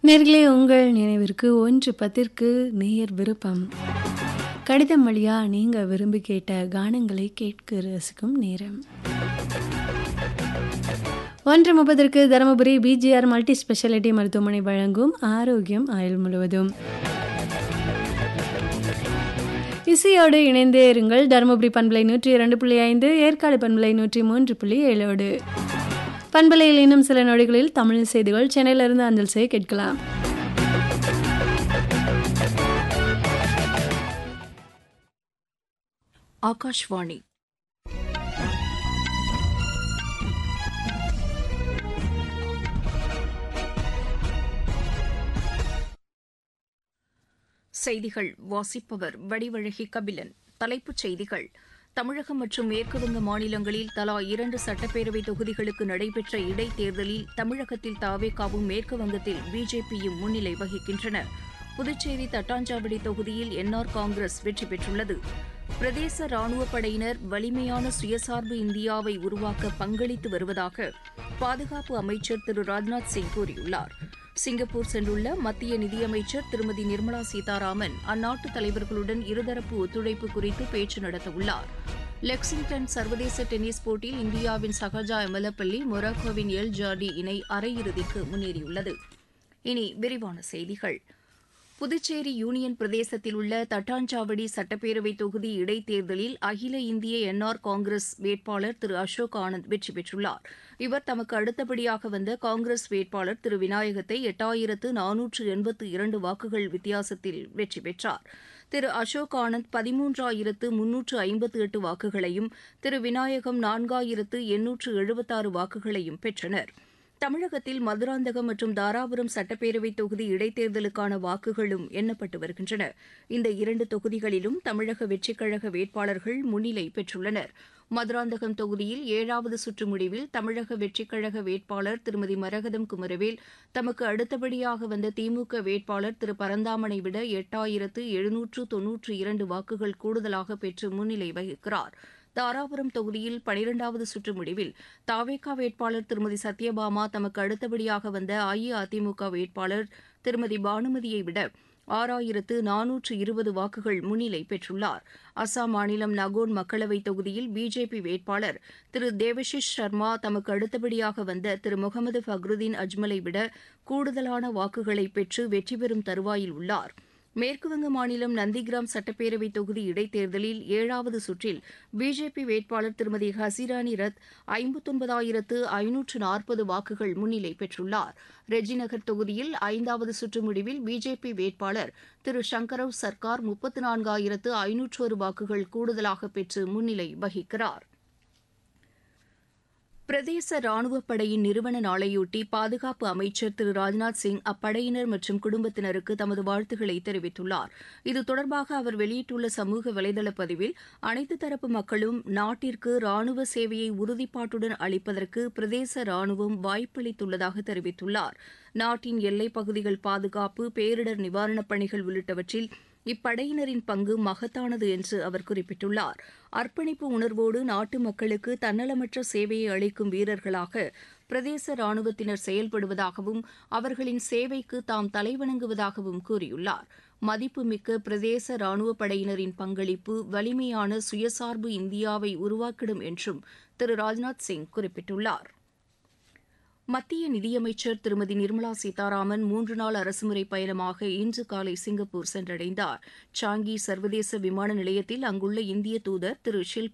நேர்களே உங்கள் நினைவிற்கு ஒன்று பத்திற்கு நேயர் விருப்பம் கடிதம் வழியா நீங்க விரும்பி கேட்ட கானங்களை கேட்க ரசிக்கும் நேரம் ஒன்று முப்பதற்கு தருமபுரி பிஜிஆர் மல்டி ஸ்பெஷாலிட்டி மருத்துவமனை வழங்கும் ஆரோக்கியம் ஆயுள் முழுவதும் இசையோடு இணைந்தே இருங்கள் தருமபுரி பண்பலை நூற்றி இரண்டு புள்ளி ஐந்து ஏற்காடு பண்பலை நூற்றி மூன்று புள்ளி ஏழோடு பண்பலையில் இன்னும் சில நொடிகளில் தமிழ் செய்திகள் சென்னையிலிருந்து அஞ்சல் செய்ய கேட்கலாம் ஆகாஷ்வாணி செய்திகள் வாசிப்பவர் வடிவழகி கபிலன் தலைப்புச் செய்திகள் தமிழகம் மற்றும் மேற்குவங்க மாநிலங்களில் தலா இரண்டு சட்டப்பேரவை தொகுதிகளுக்கு நடைபெற்ற இடைத்தேர்தலில் தமிழகத்தில் தாவேகாவும் மேற்கு வங்கத்தில் பிஜேபியும் முன்னிலை வகிக்கின்றன புதுச்சேரி தட்டாஞ்சாவடி தொகுதியில் என்ஆர் காங்கிரஸ் வெற்றி பெற்றுள்ளது பிரதேச ராணுவப் படையினர் வலிமையான சுயசார்பு இந்தியாவை உருவாக்க பங்களித்து வருவதாக பாதுகாப்பு அமைச்சர் திரு ராஜ்நாத் சிங் கூறியுள்ளார் சிங்கப்பூர் சென்றுள்ள மத்திய நிதியமைச்சர் திருமதி நிர்மலா சீதாராமன் அந்நாட்டு தலைவர்களுடன் இருதரப்பு ஒத்துழைப்பு குறித்து பேச்சு நடத்தவுள்ளார் லெக்சிங்டன் சர்வதேச டென்னிஸ் போட்டியில் இந்தியாவின் சகஜா எமலப்பள்ளி மொராக்கோவின் எல் ஜாடி இணை அரையிறுதிக்கு முன்னேறியுள்ளது இனி விரிவான செய்திகள் புதுச்சேரி யூனியன் பிரதேசத்தில் உள்ள தட்டாஞ்சாவடி சட்டப்பேரவை தொகுதி இடைத்தேர்தலில் அகில இந்திய என்ஆர் காங்கிரஸ் வேட்பாளர் திரு அசோக் ஆனந்த் வெற்றி பெற்றுள்ளார் இவர் தமக்கு அடுத்தபடியாக வந்த காங்கிரஸ் வேட்பாளர் திரு விநாயகத்தை எட்டாயிரத்து நானூற்று எண்பத்து இரண்டு வாக்குகள் வித்தியாசத்தில் வெற்றி பெற்றார் திரு அசோக் ஆனந்த் பதிமூன்றாயிரத்து முன்னூற்று ஐம்பத்து எட்டு வாக்குகளையும் திரு விநாயகம் நான்காயிரத்து எண்ணூற்று எழுபத்தாறு வாக்குகளையும் பெற்றனா் தமிழகத்தில் மதுராந்தகம் மற்றும் தாராபுரம் சட்டப்பேரவை தொகுதி இடைத்தேர்தலுக்கான வாக்குகளும் எண்ணப்பட்டு வருகின்றன இந்த இரண்டு தொகுதிகளிலும் தமிழக வெற்றிக் கழக வேட்பாளர்கள் முன்னிலை பெற்றுள்ளனர் மதுராந்தகம் தொகுதியில் ஏழாவது சுற்று முடிவில் தமிழக வெற்றிக் கழக வேட்பாளர் திருமதி மரகதம் குமரவேல் தமக்கு அடுத்தபடியாக வந்த திமுக வேட்பாளர் திரு பரந்தாமனை விட எட்டாயிரத்து எழுநூற்று தொன்னூற்று இரண்டு வாக்குகள் கூடுதலாக பெற்று முன்னிலை வகிக்கிறார் தாராபுரம் தொகுதியில் பனிரெண்டாவது சுற்று முடிவில் தாவேகா வேட்பாளர் திருமதி சத்யபாமா தமக்கு அடுத்தபடியாக வந்த அஇஅதிமுக வேட்பாளர் திருமதி பானுமதியை விட ஆறாயிரத்து நானூற்று இருபது வாக்குகள் முன்னிலை பெற்றுள்ளார் அசாம் மாநிலம் நகோன் மக்களவைத் தொகுதியில் பிஜேபி வேட்பாளர் திரு தேவஷிஷ் சர்மா தமக்கு அடுத்தபடியாக வந்த திரு முகமது ஃபக்ருதீன் அஜ்மலை விட கூடுதலான வாக்குகளை பெற்று வெற்றி பெறும் தருவாயில் உள்ளார் மேற்குவங்க மாநிலம் நந்திகிராம் சட்டப்பேரவை தொகுதி இடைத்தேர்தலில் ஏழாவது சுற்றில் பிஜேபி வேட்பாளர் திருமதி ஹசிராணி ரத் ஐம்பத்தொன்பதாயிரத்து ஐநூற்று நாற்பது வாக்குகள் முன்னிலை பெற்றுள்ளார் ரெஜிநகர் தொகுதியில் ஐந்தாவது சுற்று முடிவில் பிஜேபி வேட்பாளர் திரு சங்கரவ் சர்க்கார் முப்பத்து நான்காயிரத்து ஐநூற்றொரு வாக்குகள் கூடுதலாக பெற்று முன்னிலை வகிக்கிறார் பிரதேச ராணுவப் படையின் நிறுவன நாளையொட்டி பாதுகாப்பு அமைச்சர் திரு ராஜ்நாத் சிங் அப்படையினர் மற்றும் குடும்பத்தினருக்கு தமது வாழ்த்துக்களை தெரிவித்துள்ளார் இது தொடர்பாக அவர் வெளியிட்டுள்ள சமூக வலைதள பதிவில் அனைத்து தரப்பு மக்களும் நாட்டிற்கு ராணுவ சேவையை உறுதிப்பாட்டுடன் அளிப்பதற்கு பிரதேச ராணுவம் வாய்ப்பளித்துள்ளதாக தெரிவித்துள்ளார் நாட்டின் எல்லைப் பகுதிகள் பாதுகாப்பு பேரிடர் நிவாரணப் பணிகள் உள்ளிட்டவற்றில் இப்படையினரின் பங்கு மகத்தானது என்று அவர் குறிப்பிட்டுள்ளார் அர்ப்பணிப்பு உணர்வோடு நாட்டு மக்களுக்கு தன்னலமற்ற சேவையை அளிக்கும் வீரர்களாக பிரதேச ராணுவத்தினர் செயல்படுவதாகவும் அவர்களின் சேவைக்கு தாம் தலைவணங்குவதாகவும் கூறியுள்ளார் மதிப்புமிக்க பிரதேச ராணுவப் படையினரின் பங்களிப்பு வலிமையான சுயசார்பு இந்தியாவை உருவாக்கிடும் என்றும் திரு ராஜ்நாத் சிங் குறிப்பிட்டுள்ளார் மத்திய நிதியமைச்சர் திருமதி நிர்மலா சீதாராமன் மூன்று நாள் அரசுமுறை பயணமாக இன்று காலை சிங்கப்பூர் சென்றடைந்தார் சாங்கி சர்வதேச விமான நிலையத்தில் அங்குள்ள இந்திய தூதர் திரு ஷில்பா